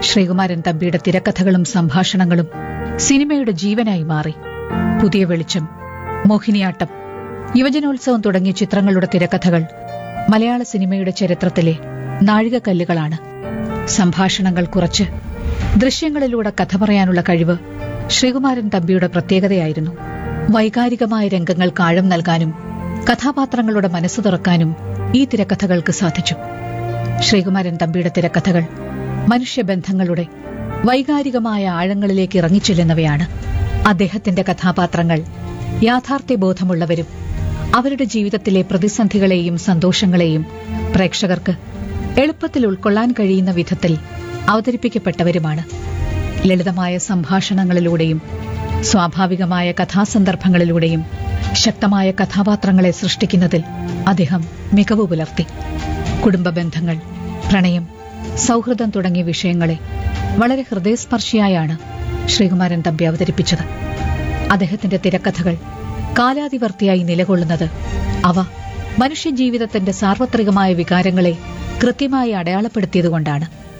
ശ്രീകുമാരൻ തമ്പിയുടെ തിരക്കഥകളും സംഭാഷണങ്ങളും സിനിമയുടെ ജീവനായി മാറി പുതിയ വെളിച്ചം മോഹിനിയാട്ടം യുവജനോത്സവം തുടങ്ങിയ ചിത്രങ്ങളുടെ തിരക്കഥകൾ മലയാള സിനിമയുടെ ചരിത്രത്തിലെ നാഴികക്കല്ലുകളാണ് സംഭാഷണങ്ങൾ കുറച്ച് ദൃശ്യങ്ങളിലൂടെ കഥ പറയാനുള്ള കഴിവ് ശ്രീകുമാരൻ തമ്പിയുടെ പ്രത്യേകതയായിരുന്നു വൈകാരികമായ രംഗങ്ങൾക്ക് ആഴം നൽകാനും കഥാപാത്രങ്ങളുടെ മനസ്സ് തുറക്കാനും ഈ തിരക്കഥകൾക്ക് സാധിച്ചു ശ്രീകുമാരൻ തമ്പിയുടെ തിരക്കഥകൾ മനുഷ്യബന്ധങ്ങളുടെ വൈകാരികമായ ആഴങ്ങളിലേക്ക് ഇറങ്ങിച്ചെല്ലുന്നവയാണ് അദ്ദേഹത്തിന്റെ കഥാപാത്രങ്ങൾ യാഥാർത്ഥ്യബോധമുള്ളവരും അവരുടെ ജീവിതത്തിലെ പ്രതിസന്ധികളെയും സന്തോഷങ്ങളെയും പ്രേക്ഷകർക്ക് എളുപ്പത്തിൽ ഉൾക്കൊള്ളാൻ കഴിയുന്ന വിധത്തിൽ അവതരിപ്പിക്കപ്പെട്ടവരുമാണ് ലളിതമായ സംഭാഷണങ്ങളിലൂടെയും സ്വാഭാവികമായ കഥാസന്ദർഭങ്ങളിലൂടെയും ശക്തമായ കഥാപാത്രങ്ങളെ സൃഷ്ടിക്കുന്നതിൽ അദ്ദേഹം മികവ് പുലർത്തി കുടുംബ ബന്ധങ്ങൾ പ്രണയം സൗഹൃദം തുടങ്ങിയ വിഷയങ്ങളെ വളരെ ഹൃദയസ്പർശിയായാണ് ശ്രീകുമാരൻ തമ്പി അവതരിപ്പിച്ചത് അദ്ദേഹത്തിന്റെ തിരക്കഥകൾ കാലാതിവർത്തിയായി നിലകൊള്ളുന്നത് അവ മനുഷ്യജീവിതത്തിന്റെ സാർവത്രികമായ വികാരങ്ങളെ കൃത്യമായി അടയാളപ്പെടുത്തിയതുകൊണ്ടാണ്